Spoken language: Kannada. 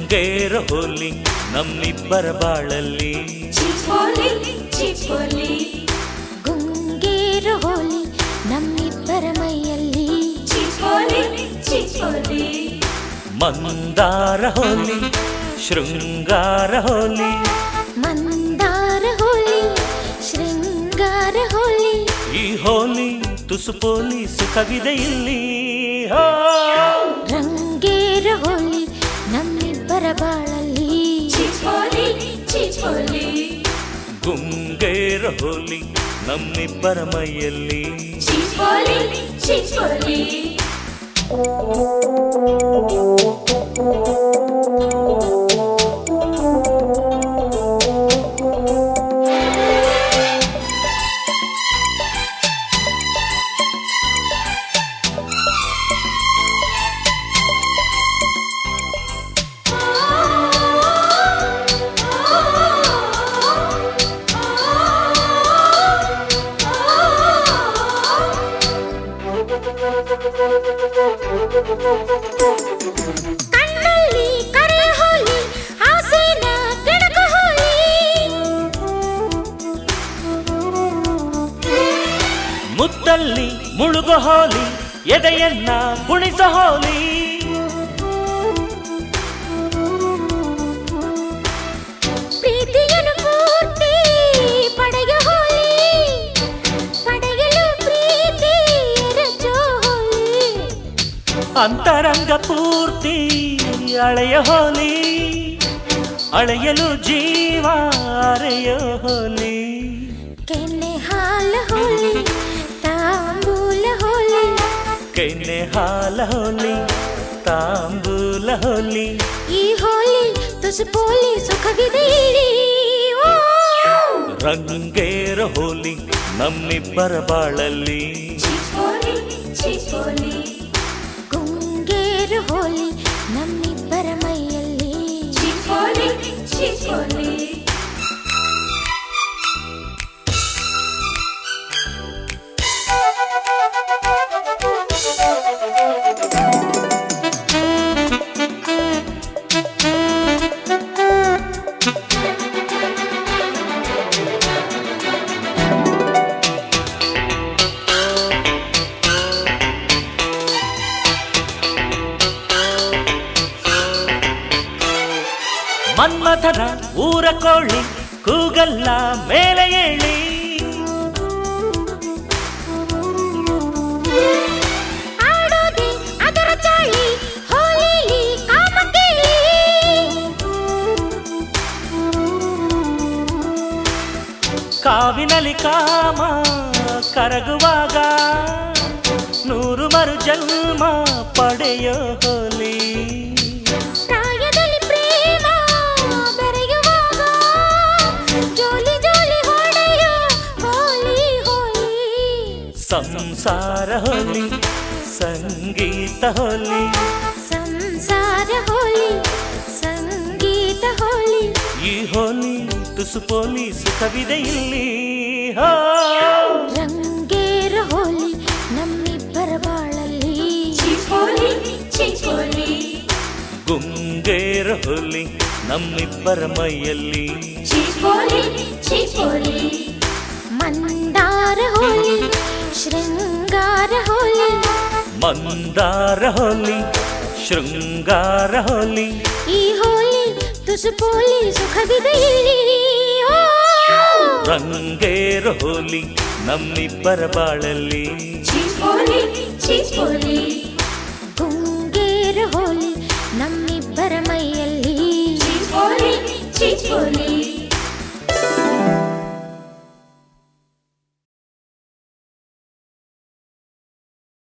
ಗುಂಗೇರ ಹೋಲಿ ನಮ್ಮಿಬ್ಬರ ಬಾಳಲ್ಲಿ ಚಿಪೋಲಿ ಚಿಪೋಲಿ ಗುಂಗೇರು ಹೋಲಿ ನಮ್ಮಿಬ್ಬರ ಮೈಯಲ್ಲಿ ಚಿಪೋಲಿ ಚಿಪೋಲಿ ಮಂದಾರ ಹೋಲಿ ಶೃಂಗಾರ ಹೋಲಿ ಮಂದಾರ ಹೋಲಿ ಶೃಂಗಾರ ಹೋಲಿ ಈ ಹೋಲಿ ತುಸು ಪೋಲಿ ಸುಖವಿದೆ ಇಲ್ಲಿ ಹೋ. ರಂಗೇರು ಹೋಲಿ ನಮ್ಮಿಬ್ಬರ ಬಾಳಲ್ಲಿ ಚಿಪೋಲಿ ಚಿಪೋಲಿ ಗುಂಗೇರ ಹೋಲಿ ನಮ್ಮಿಬ್ಬರ ಮೈಯಲ್ಲಿ ಚಿಪೋಲಿ ಚಿಪೋಲಿ ಕಣ್ಣಲ್ಲಿ ಕರೆ ಹೋಲಿ ಆಸೆನ ಕೆಣಕ ಹೋಲಿ ಮುತ್ತಲ್ಲಿ ಮುಳುಗು ಹೋಲಿ ಎದೆಯನ್ನ ಕುಣಿಸ ಹೋಲಿ ಪ್ರೀತಿಯನ್ನು ಪೂರ್ತಿ ಪಡೆಯ ಹೋಲಿ ಪಡೆಯಲು ಪ್ರೀತಿ ಎರಚೋ ಹೋಲಿ ಅಂತರಂಗ ಪೂರ್ತಿ ಅಳೆಯ ಹೋಲಿ ಅಳೆಯಲು ಜೀವ ಅರೆಯ ಹೋಲಿ ಕೆನ್ನೆ ಹಾಲ ಹೋಲಿ ತಾಂಬೂಲ ಹೋಲಿ ಕೆನ್ನೆ ಹಾಲ ಹೋಲಿ ತಾಂಬೂಲ ಹೋಲಿ ಈ ಹೋಲಿ ತುಸು ಪೋಲಿ ಸುಖವಿದೆ ಇಲ್ಲಿ. ಓ! ರಂಗೇರ ಹೋಲಿ ನಮ್ಮಿಬ್ಬರ ಬಾಳಲ್ಲಿ ಚಿಪೋಲಿ ಚಿಪೋಲಿ ಗುಂಗೇರು ಹೋಲಿ ನಮ್ಮಿಬ್ಬರ ಮೈಯಲ್ಲಿ ಚಿಪೋಲಿ ಚಿಪೋಲಿ ಮನ್ಮಥನ ಊರ ಕೋಳಿ ಕೂಗಲ್ಲ ಮೇಲೆ ಏಳಿ ಆಡೋದೆ ಅದರ ಚಾಳಿ ಹೋಲಿಲಿ ಕಾಮ ಕೇಳಿ ಕಾವಿನಲ್ಲಿ ಕಾಮ ಕರಗುವಾಗ ನೂರು ಮರು ಜನ್ಮ ಪಡೆಯೋ ಹೋಲಿ ಪ್ರಾಯದಲ್ಲಿ ಪ್ರೇಮ ಬೆರೆಯುವಾಗ ಜೋಲಿ ಜೋಲಿ ಹೊಡೆಯೋ ಹೋಲಿ ಹೋಲಿ ಸಂಸಾರ ಹೋಲಿ ಸಂಗೀತ ಹೋಲಿ ಸಂಸಾರ ಹೋಲಿ ಸಂಗೀತ ಹೋಲಿ ಈ ಹೋಲಿ ತುಸು ಪೋಲಿ ಸುಖವಿದೆ ಇಲ್ಲಿ ಹೋ ರಂಗೇರ ಹೋಲಿ ನಮ್ಮಿಬ್ಬರ ಬಾಳಲ್ಲಿ ಚಿಪೋಲಿ ಚಿಪೋಲಿ ಗುಂಗೇರ ಹೋಲಿ ನಮ್ಮಿಬ್ಬರ ಮೈಯಲ್ಲಿ ಚಿಪೋಲಿ ಚಿಪೋಲಿ ಮಂದಾರ ಹೋಲಿ ಶೃಂಗಾರ ಹೋಲಿ ಮಂದಾರ ಹೋಲಿ ಶೃಂಗಾರ ಹೋಲಿ ಈ ಹೋಲಿ ತುಸು ಪೋಲಿ ಸುಖವಿದೆ ಇಲ್ಲಿ. ಓ! ರಂಗೇರ ಹೋಲಿ ನಮ್ಮಿಬ್ಬರ ಬಾಳಲ್ಲಿ ಚಿಪೋಲಿ ಚಿಪೋಲಿ ಗುಂಗೇರು ಹೋಲಿ ನಮ್ಮಿಬ್ಬರ ಮೈಯಲ್ಲಿ ಚಿಪೋಲಿ ಚಿಪೋಲಿ